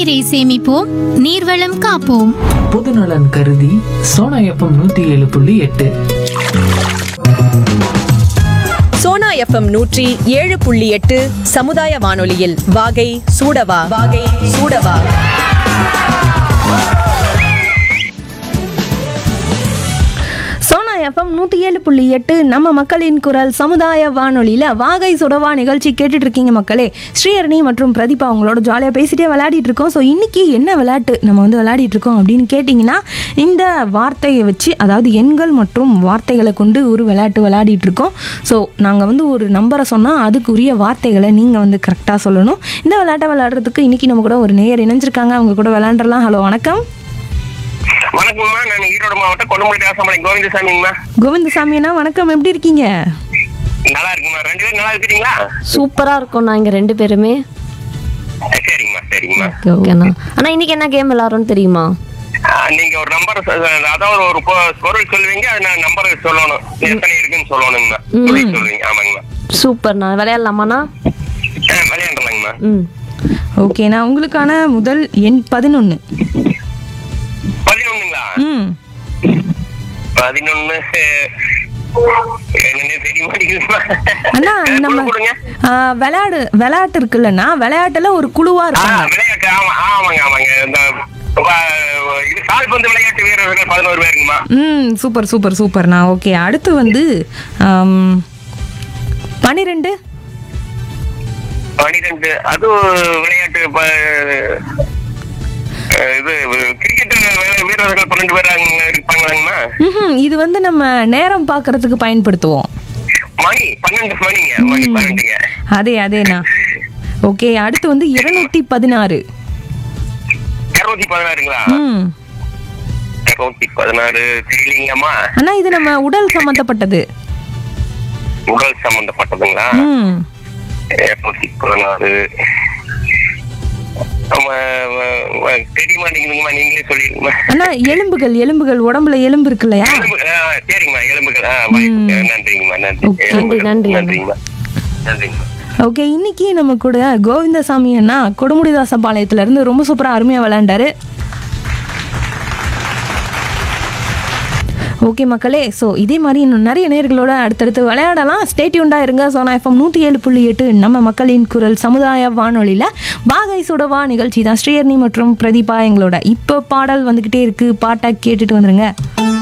நீரை சேமிப்போம் நீர்வளம் காப்போம் பொதுநலன் கருதி சோனா எஃப்எம் நூத்தி ஏழு புள்ளி எட்டு சோனா எஃப்எம் நூற்றி ஏழு புள்ளி எட்டு சமுதாய வானொலியில் வாகை சூடவா வாகை சூடவா சோனா எஃப்எம் நூற்றி ஏழு புள்ளி எட்டு நம்ம மக்களின் குரல் சமுதாய வானொலியில் வாகை சுடவா நிகழ்ச்சி கேட்டுட்டு இருக்கீங்க மக்களே ஸ்ரீஹரணி மற்றும் பிரதீபா அவங்களோட ஜாலியாக பேசிட்டே விளையாடிட்டு இருக்கோம் ஸோ இன்னைக்கு என்ன விளையாட்டு நம்ம வந்து விளையாடிட்டு இருக்கோம் அப்படின்னு கேட்டிங்கன்னா இந்த வார்த்தையை வச்சு அதாவது எண்கள் மற்றும் வார்த்தைகளை கொண்டு ஒரு விளையாட்டு விளையாடிட்டு இருக்கோம் ஸோ நாங்கள் வந்து ஒரு நம்பரை சொன்னால் அதுக்குரிய வார்த்தைகளை நீங்கள் வந்து கரெக்டாக சொல்லணும் இந்த விளையாட்டை விளையாடுறதுக்கு இன்னைக்கு நம்ம கூட ஒரு நேயர் இணைஞ்சிருக்காங்க அவங்க கூட விளையாண்டுறலாம் ஹலோ வணக்கம் வணக்கம்மா நான் ஈரோடு மாவட்டம் கொண்டுமலை ராசமலை கோவிந்தசாமிங்கம்மா கோவிந்தசாமினா வணக்கம் எப்படி இருக்கீங்க நல்லா இருக்குமா ரெண்டு பேரும் நல்லா இருக்கிறீங்களா சூப்பரா இருக்கும் நான் இங்க ரெண்டு பேருமே சரிங்கம்மா சரிங்கம்மா ஓகே ஓகேண்ணா ஆனா இன்னைக்கு என்ன கேம் விளாட்றோம்னு தெரியுமா ஆ, நீங்க ஒரு நம்பர் அதாவது ஒரு பொ- பொருள் சொல்லுவீங்க அது நான் நம்பர் சொல்லணும் எத்தனை இருக்குன்னு சொல்லணுங்கம்மா பொருள் சொல்லுவீங்க ஆமாங்கம்மா சூப்பர்ண்ணா விளையாடலாமாண்ணா ஆ, விளையாண்டலாங்கம்மா ம் ஓகேண்ணா உங்களுக்கான முதல் எண் பதினொன்று பதினொன்னுங்களா ம் பதினொன்னு என்னன்னே தெரிய மாட்டேங்குதுமா அண்ணா நம்ம குழு கொடுங்க ஆ, விளையாடு விளையாட்டு இருக்குல்லண்ணா விளையாட்டுல ஒரு குழுவா ஆ, இருக்காங்க விளையாட்டு ஆமா ஆமாங்க ஆமாங்க இந்த வ- இது கால்பந்து விளையாட்டு வீரர்கள் பதினோரு பேருங்கம்மா ம் சூப்பர் சூப்பர் சூப்பர்ண்ணா ஓகே அடுத்து வந்து ஆம், பன்னிரெண்டு பனிரெண்டு அது விளையாட்டு ப- அஹ் இது கிரிக்கெட் வீரர்கள் பன்னெண்டு பேர் அங்க இருப்பாங்களாங்கண்ணா ம்ஹும், இது வந்து நம்ம நேரம் பார்க்கறதுக்கு பயன்படுத்துவோம் மணி பன்னெண்டு மணிங்க மணி பன்னெண்டுங்க அதே அதேண்ணா ஓகே அடுத்து வந்து இருநூத்தி பதினாறு இருநூத்தி பதினாறுங்களா ம் இருநூத்தி பதினாறு தெரியலீங்கம்மா அண்ணா இது நம்ம உடல் சம்மந்தப்பட்டது உடல் சம்பந்தப்பட்டதுங்களா ம் இருநூத்தி பதினாறு ஆமா வ- வ- தெரிய மாட்டேங்குதுங்கம்மா நீங்களே சொல்லிருங்கம்மா அண்ணா எலும்புகள் எலும்புகள் உடம்புல எலும்பு இருக்கு இல்லையா எலும்பு ஆ, சரிங்கம்மா எலும்புகள் ஆ, வாய்ப்பு. நன்றிங்கம்மா நன்றி Okay. எலும்புகள். நன்றி, நன்றி. நன்றிங்கம்மா நன்றிங்கம்மா ஓகே இன்னைக்கு நம்ம கூட கோவிந்தசாமி அண்ணா கொடுமுடிதாசபாளையத்துல இருந்து ரொம்ப சூப்பரா அருமையா விளையாண்டாரு ஓகே மக்களே ஸோ இதே மாதிரி இன்னும் நிறைய நேர்களோட அடுத்தடுத்து விளையாடலாம் ஸ்டேட்யூண்டாக இருங்க சோனா எஃப்எம் நூற்றி ஏழு புள்ளி எட்டு நம்ம மக்களின் குரல் சமுதாய வானொலியில் வாகை சுடவா நிகழ்ச்சி தான் ஸ்ரீஹர்னி மற்றும் பிரதீபா எங்களோட இப்போ பாடல் வந்துக்கிட்டே இருக்குது பாட்டை கேட்டுட்டு வந்துருங்க